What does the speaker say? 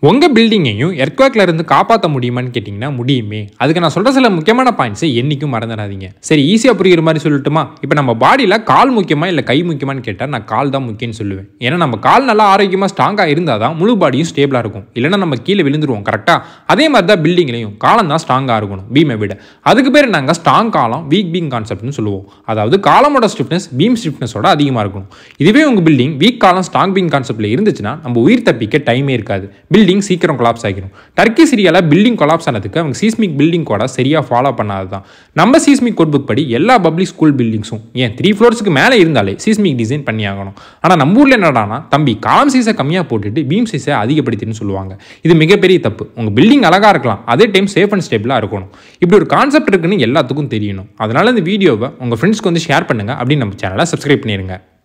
உங்கள் பில்டிங்கையும் எர்க்வேக்கில் இருந்து காப்பாற்ற முடியுமான்னு கேட்டிங்கன்னா முடியுமே அதுக்கு நான் சொல்கிற சில முக்கியமான பாயிண்ட்ஸை என்றைக்கும் மறந்துடாதீங்க சரி ஈஸியாக புரியுற மாதிரி சொல்லட்டுமா இப்போ நம்ம பாடியில் கால் முக்கியமா இல்லை கை முக்கியமான்னு கேட்டால் நான் கால் தான் முக்கியம்னு சொல்லுவேன் ஏன்னா நம்ம கால் நல்லா ஆரோக்கியமாக ஸ்ட்ராங்காக இருந்தால் தான் முழு பாடியும் ஸ்டேபிளாக இருக்கும் இல்லைன்னா நம்ம கீழே விழுந்துருவோம் கரெக்டாக அதே மாதிரி தான் பில்டிங்லையும் காலம் தான் ஸ்ட்ராங்காக இருக்கணும் பீமை விட அதுக்கு பேர் நாங்கள் ஸ்ட்ராங் காலம் வீக் பீம் கான்செப்ட்னு சொல்லுவோம் அதாவது காலமோட ஸ்டிஃப்னஸ் பீம் ஸ்டிஃப்னஸோட அதிகமாக இருக்கணும் இதுவே உங்கள் building weak column strong beam கான்செப்ட்டில் இருந்துச்சுன்னா நம்ம உயிர் தப்பிக்க டைமே இருக்காது பில்டிங் சீக்கிரம் கொலாப்ஸ் ஆகிடும் டர்க்கி சிரியால பில்டிங் கொலாப்ஸ் ஆனதுக்கு அவங்க சீஸ்மிக் பில்டிங் கோட சரியாக ஃபாலோ பண்ணாது தான் நம்ம சீஸ்மிக் கோட் புக் படி எல்லா பப்ளிக் ஸ்கூல் பில்டிங்ஸும் ஏன் த்ரீ ஃப்ளோர்ஸ்க்கு மேலே இருந்தாலே சீஸ்மிக் டிசைன் பண்ணி ஆகணும் ஆனால் நம்ம ஊரில் என்னடானா தம்பி காலம் சீஸை கம்மியாக போட்டுட்டு பீம் சீஸை அதிகப்படுத்தின்னு சொல்லுவாங்க இது மிகப்பெரிய தப்பு உங்கள் பில்டிங் அழகாக இருக்கலாம் அதே டைம் சேஃப் அண்ட் ஸ்டேபிளாக இருக்கணும் இப்படி ஒரு கான்செப்ட் இருக்குன்னு எல்லாத்துக்கும் தெரியணும் அதனால இந்த வீடியோவை உங்கள் ஃப்ரெண்ட்ஸ்க்கு வந்து ஷேர் பண்ணுங்க அப்படின்னு நம்ம சேனலை சப்ஸ்கிரைப் பண்ணிடுங்க